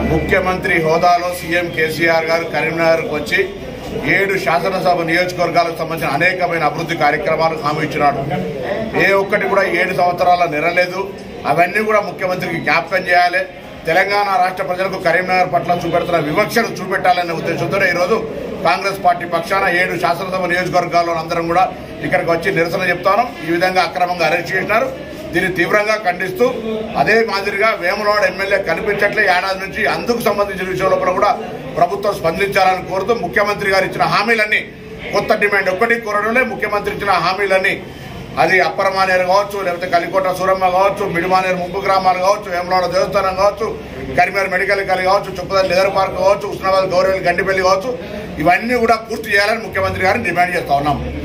ముఖ్యమంత్రి హోదాలో సీఎం కేసీఆర్ గారు కరీంనగర్కు వచ్చి ఏడు శాసనసభ నియోజకవర్గాలకు సంబంధించిన అనేకమైన అభివృద్ధి కార్యక్రమాలు హామీ ఇచ్చినాడు ఏ ఒక్కటి కూడా ఏడు సంవత్సరాల నెరలేదు అవన్నీ కూడా ముఖ్యమంత్రికి జ్ఞాపకం చేయాలి తెలంగాణ రాష్ట్ర ప్రజలకు కరీంనగర్ పట్ల చూపెడుతున్న వివక్షను చూపెట్టాలనే ఉద్దేశంతో ఈరోజు కాంగ్రెస్ పార్టీ పక్షాన ఏడు శాసనసభ నియోజకవర్గాల్లో అందరం కూడా ఇక్కడికి వచ్చి నిరసన చెప్తాను ఈ విధంగా అక్రమంగా అరెస్ట్ చేసినారు దీన్ని తీవ్రంగా ఖండిస్తూ అదే మాదిరిగా వేములవాడ ఎమ్మెల్యే కనిపించట్లే ఏడాది నుంచి అందుకు సంబంధించిన విషయంలో కూడా ప్రభుత్వం స్పందించాలని కోరుతూ ముఖ్యమంత్రి గారు ఇచ్చిన హామీలన్నీ కొత్త డిమాండ్ ఒక్కటి కోరడంలో ముఖ్యమంత్రి ఇచ్చిన హామీలన్నీ అది అప్పరమానేరు కావచ్చు లేకపోతే కలికోట సూరమ్మ కావచ్చు మిడిమానేరు ముంపు గ్రామాలు కావచ్చు వేములవాడ దేవస్థానం కావచ్చు కరిమేరు మెడికల్ కాలేజ్ కావచ్చు చుప్పదల్ లెదర్ పార్క్ కావచ్చు ఉస్నాబాద్ గౌరవ గండిపల్లి కావచ్చు ఇవన్నీ కూడా పూర్తి చేయాలని ముఖ్యమంత్రి గారిని డిమాండ్ చేస్తా ఉన్నాం